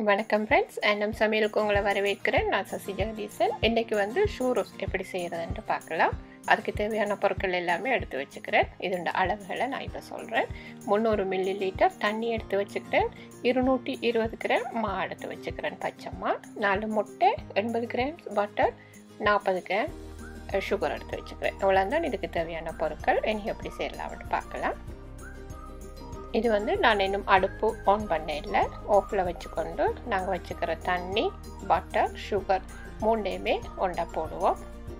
வணக்கம் ஃப்ரெண்ட்ஸ் நம் சமையலுக்கு உங்களை வரவேற்கிறேன் நான் சசி ஜெகதீசன் இன்றைக்கி வந்து ஷூ ரோஸ்ட் எப்படி செய்கிறதுன்ட்டு பார்க்கலாம் அதுக்கு தேவையான பொருட்கள் எல்லாமே எடுத்து வச்சுக்கிறேன் இதோட அளவுகளை நான் இப்போ சொல்கிறேன் முந்நூறு மில்லி லிட்டர் தண்ணி எடுத்து வச்சுக்கிறேன் இருநூற்றி இருபது கிராம் மா எடுத்து வச்சுக்கிறேன் பச்சைமா நாலு முட்டை எண்பது கிராம் பட்டர் நாற்பது கிராம் சுகர் எடுத்து வச்சுக்கிறேன் இவ்வளோ தான் இதுக்கு தேவையான பொருட்கள் இனி எப்படி செய்யலாம்னு பார்க்கலாம் இது வந்து நான் இன்னும் அடுப்பு ஆன் பண்ண இல்லை ஆஃபில் வச்சுக்கொண்டு நாங்கள் வச்சுக்கிற தண்ணி பட்டர் சுகர் மூணையுமே ஒன்றா போடுவோம்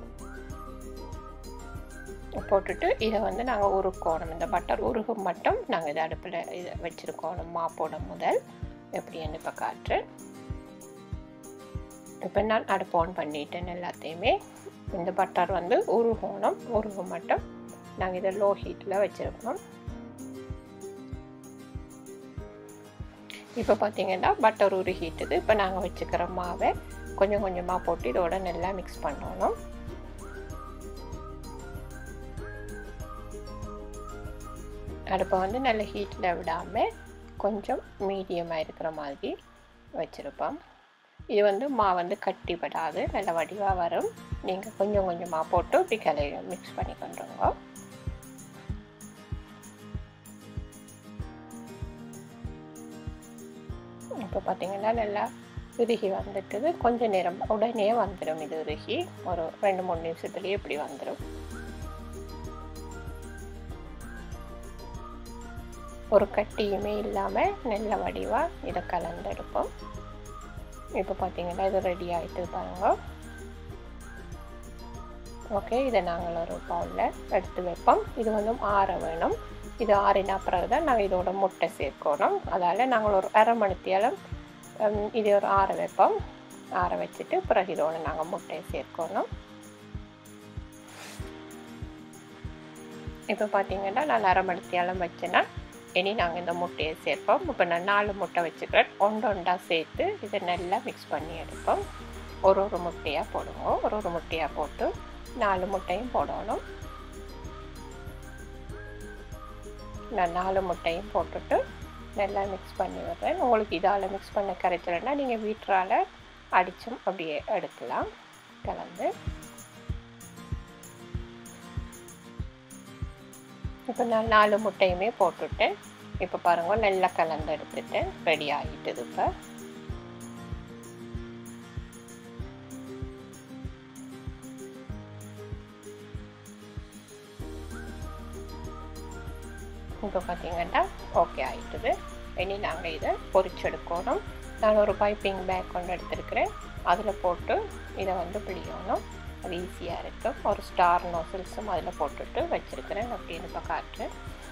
போட்டுட்டு இதை வந்து நாங்கள் உருக்கோணும் இந்த பட்டர் உருகும் மட்டும் நாங்கள் இதை அடுப்பில் இதை வச்சுருக்கோணும் மாப்போட முதல் எப்படின்னு இப்போ காட்டுறேன் இப்போ நான் அடுப்பு ஆன் பண்ணிட்டேன் எல்லாத்தையுமே இந்த பட்டர் வந்து உருகணும் உருகும் மட்டும் நாங்கள் இதை லோ ஹீட்டில் வச்சுருக்கோம் இப்போ பார்த்தீங்கன்னா பட்டர் உருகிட்டுது இப்போ நாங்கள் வச்சுக்கிற மாவை கொஞ்சம் கொஞ்சமாக போட்டு இதோட நல்லா மிக்ஸ் பண்ணணும் அடுப்பை வந்து நல்ல ஹீட்டில் விடாமல் கொஞ்சம் மீடியமாக இருக்கிற மாதிரி வச்சுருப்போம் இது வந்து மா வந்து கட்டிப்படாது நல்ல வடிவாக வரும் நீங்கள் கொஞ்சம் கொஞ்சமாக போட்டு இப்படி கலையை மிக்ஸ் பண்ணி கொண்டுருங்க இப்போ பார்த்தீங்கன்னா நல்லா உருகி வந்துட்டுது கொஞ்சம் நேரம் உடனே வந்துடும் இது உருகி ஒரு ரெண்டு மூணு நிமிஷத்துலேயே இப்படி வந்துடும் ஒரு கட்டியுமே இல்லாமல் நல்ல வடிவாக இதை கலந்தெடுப்போம் இப்போ பார்த்தீங்கன்னா இது ரெடி ஆகிட்டு பாருங்க ஓகே இதை நாங்கள் ஒரு பவுலில் எடுத்து வைப்போம் இது வந்து ஆற வேணும் இது ஆறின பிறகு தான் நாங்கள் இதோட முட்டை சேர்க்கணும் அதால் நாங்கள் ஒரு அரை மணித்தியாலும் இது ஒரு ஆற வைப்போம் ஆற வச்சுட்டு பிறகு இதோட நாங்கள் முட்டையை சேர்க்கணும் இப்போ பார்த்தீங்கன்னா நான் அரை மணித்தியாலம் வச்சேன்னா இனி நாங்கள் இந்த முட்டையை சேர்ப்போம் இப்போ நான் நாலு முட்டை வச்சுக்கிறேன் ஒன்று ஒன்றா சேர்த்து இதை நல்லா மிக்ஸ் பண்ணி எடுப்போம் ஒரு ஒரு முட்டையாக போடுவோம் ஒரு ஒரு முட்டையாக போட்டு நாலு முட்டையும் போடணும் நான் நாலு முட்டையும் போட்டுட்டு நல்லா மிக்ஸ் பண்ணி விடுறேன் உங்களுக்கு இதால் மிக்ஸ் பண்ண கரைச்சலைன்னா நீங்கள் வீட்டரால் அடித்தும் அப்படியே எடுக்கலாம் கலந்து இப்போ நான் நாலு முட்டையுமே போட்டுட்டேன் இப்போ பாருங்கள் நல்லா கலந்து எடுத்துட்டேன் ரெடி ஆகிட்டுது இப்போ இப்போ பார்த்தீங்கன்னா ஓகே ஆகிட்டுது இனி நாங்கள் இதை பொரிச்செடுக்கணும் நான் ஒரு பைப்பிங் பேக் கொண்டு எடுத்துருக்கிறேன் அதில் போட்டு இதை வந்து பிடிக்கணும் அது ஈஸியாக இருக்கும் ஒரு ஸ்டார் நோசல்ஸும் அதில் போட்டுட்டு வச்சுருக்கிறேன் அப்படின்னு இப்போ காட்டுறேன்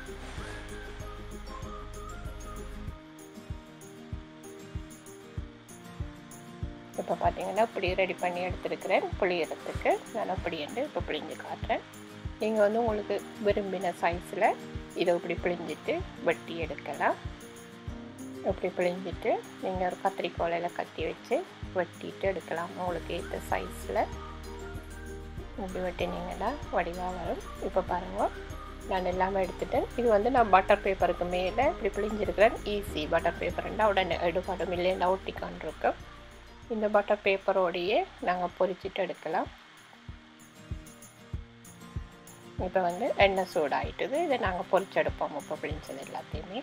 இப்போ பார்த்தீங்கன்னா இப்படி ரெடி பண்ணி எடுத்துருக்கிறேன் புளியறதுக்கு நான் அப்படி என்று இப்போ பிழிஞ்சு காட்டுறேன் நீங்கள் வந்து உங்களுக்கு விரும்பின சைஸில் இதை இப்படி பிழிஞ்சிட்டு வெட்டி எடுக்கலாம் இப்படி பிழிஞ்சிட்டு நீங்கள் ஒரு கத்திரிக்கோலையில் கத்தி வச்சு வெட்டிட்டு எடுக்கலாம் உங்களுக்கு ஏற்ற சைஸில் இப்படி வெட்டினீங்கன்னா வடிவாக வரும் இப்போ பாருங்கள் நான் எல்லாமே எடுத்துட்டேன் இது வந்து நான் பட்டர் பேப்பருக்கு மேலே இப்படி பிழிஞ்சிருக்கிறேன் ஈஸி பட்டர் பேப்பர்ண்டா உடனே எடுபடும் இல்லைன்னா ஒட்டிக்கான் இருக்கும் இந்த பட்டர் பேப்பரோடையே நாங்கள் பொரிச்சிட்டு எடுக்கலாம் இப்போ வந்து எண்ணெய் சூடாயிட்டுது இதை நாங்கள் பொரிச்செடுப்போம் இப்போ பிழிஞ்சது எல்லாத்தையுமே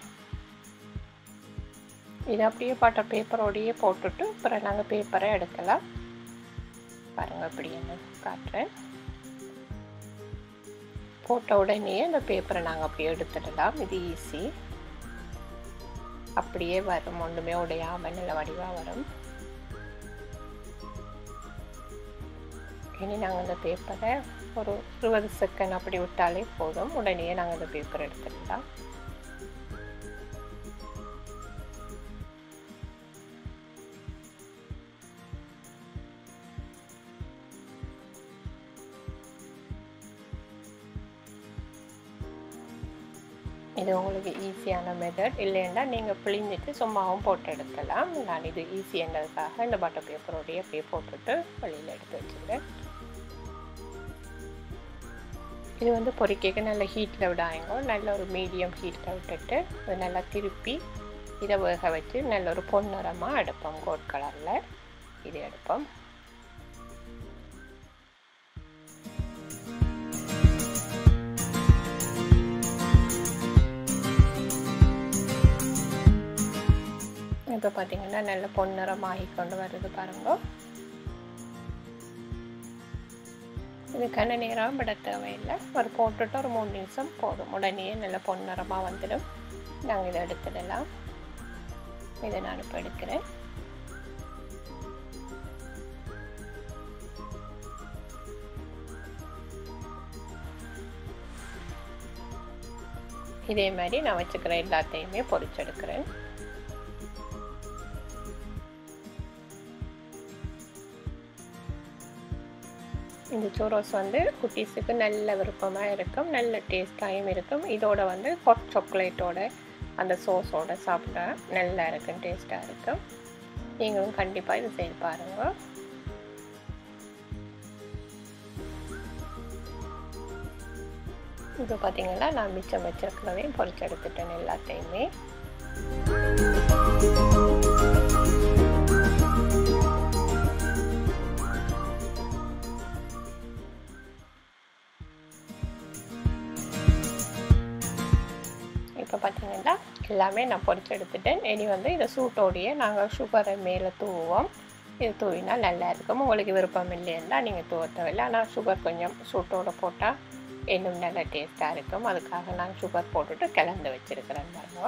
இதை அப்படியே பட்டர் பேப்பரோடையே போட்டுட்டு அப்புறம் நாங்கள் பேப்பரை எடுக்கலாம் பாருங்கள் இப்படி என்ன காட்டுறேன் போட்ட உடனே அந்த பேப்பரை நாங்கள் அப்படியே எடுத்துடலாம் இது ஈஸி அப்படியே வரும் ஒன்றுமே உடையாமல் நல்ல வடிவாக வரும் இனி நாங்கள் இந்த பேப்பரை ஒரு இருபது செகண்ட் அப்படி விட்டாலே போதும் உடனே நாங்கள் இந்த பேப்பர் எடுத்துடலாம் இது உங்களுக்கு ஈஸியான மெத்தட் இல்லைன்னா நீங்கள் பிழிஞ்சிட்டு சும்மாவும் போட்டு எடுக்கலாம் நான் இது ஈஸின்றதுக்காக இந்த பட்டர் பேப்பரோடைய அப்படியே போட்டுட்டு வெளியில் எடுத்து வச்சுக்கிறேன் இது வந்து பொறிக்கைக்கு நல்ல ஹீட்டில் விடாங்க நல்ல ஒரு மீடியம் ஹீட்டில் விட்டுட்டு அது நல்லா திருப்பி இதை வேக வச்சு நல்ல ஒரு பொன்னிறமாக எடுப்போம் கோட் கலரில் இது எடுப்போம் இப்போ பார்த்தீங்கன்னா நல்ல பொன்னிறமாகி கொண்டு வருது பாருங்க இது கண்ண நேரம் விட தேவையில்லை ஒரு போட்டுட்டு ஒரு மூணு நிமிஷம் போதும் உடனே நல்ல பொன்னிறமாக வந்துடும் நாங்கள் இதை எடுத்துடலாம் இதை நான் இப்போ எடுக்கிறேன் இதே மாதிரி நான் வச்சுக்கிற எல்லாத்தையுமே பொரிச்செடுக்கிறேன் இந்த சூரோஸ் வந்து குட்டீஸுக்கு நல்ல விருப்பமாக இருக்கும் நல்ல டேஸ்டாகவும் இருக்கும் இதோட வந்து ஹாட் சாக்லேட்டோட அந்த சோஸோட சாப்பிட்டா நல்லா இருக்கும் டேஸ்ட்டாக இருக்கும் நீங்களும் கண்டிப்பாக இது செய்து பாருங்கள் இப்போ பார்த்தீங்கன்னா நான் மிச்சம் வச்சிருக்கிறதையும் பொறிச்சு எடுத்துட்டேன் எல்லாத்தையுமே இப்போ பார்த்தீங்கன்னா எல்லாமே நான் பொறிச்சு எடுத்துட்டேன் இனி வந்து இதை சூட்டோடையே நாங்கள் சுகரை மேலே தூவோம் இது தூவினா நல்லா இருக்கும் உங்களுக்கு விருப்பம் இல்லைன்னா நீங்கள் தூவ தேவையில்லை ஆனால் சுகர் கொஞ்சம் சூட்டோடு போட்டால் இன்னும் நல்ல டேஸ்ட்டாக இருக்கும் அதுக்காக நான் சுகர் போட்டுட்டு கிளந்து வச்சுருக்கிறேன் பாருங்க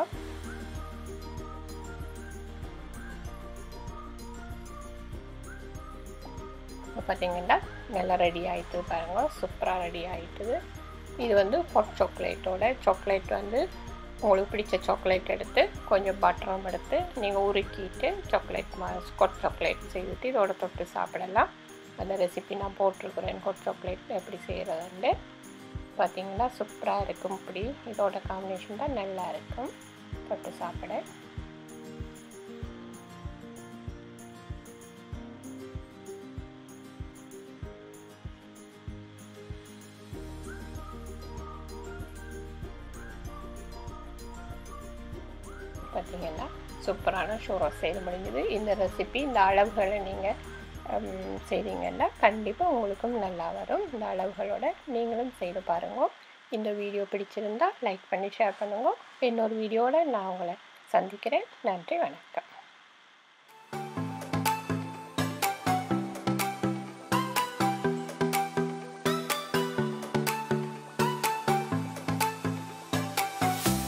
இப்போ பார்த்தீங்கன்னா நல்லா ரெடி ஆகிட்டு பாருங்க சூப்பராக ரெடி ஆகிட்டுது இது வந்து ஹாட் சாக்லேட்டோட சாக்லேட் வந்து உங்களுக்கு பிடிச்ச சாக்லேட் எடுத்து கொஞ்சம் பட்டரும் எடுத்து நீங்கள் உருக்கிட்டு சாக்லேட் மா ஹாட் சாக்லேட் செய்துட்டு இதோட தொட்டு சாப்பிடலாம் அந்த ரெசிபி நான் போட்டிருக்கிறேன் ஹாட் சாக்லேட் எப்படி செய்கிறதுண்டு பார்த்தீங்கன்னா சூப்பராக இருக்கும் இப்படி இதோட காம்பினேஷன் தான் நல்லா இருக்கும் தொட்டு சாப்பிட பார்த்தீங்கன்னா சூப்பரான ஷோரோஸ் செய்து முடிஞ்சது இந்த ரெசிபி இந்த அளவுகளை நீங்கள் செய்தீங்கன்னா கண்டிப்பாக உங்களுக்கும் நல்லா வரும் இந்த அளவுகளோட நீங்களும் செய்து பாருங்கள் இந்த வீடியோ பிடிச்சிருந்தா லைக் பண்ணி ஷேர் பண்ணுங்க இன்னொரு வீடியோவில் நான் உங்களை சந்திக்கிறேன் நன்றி வணக்கம்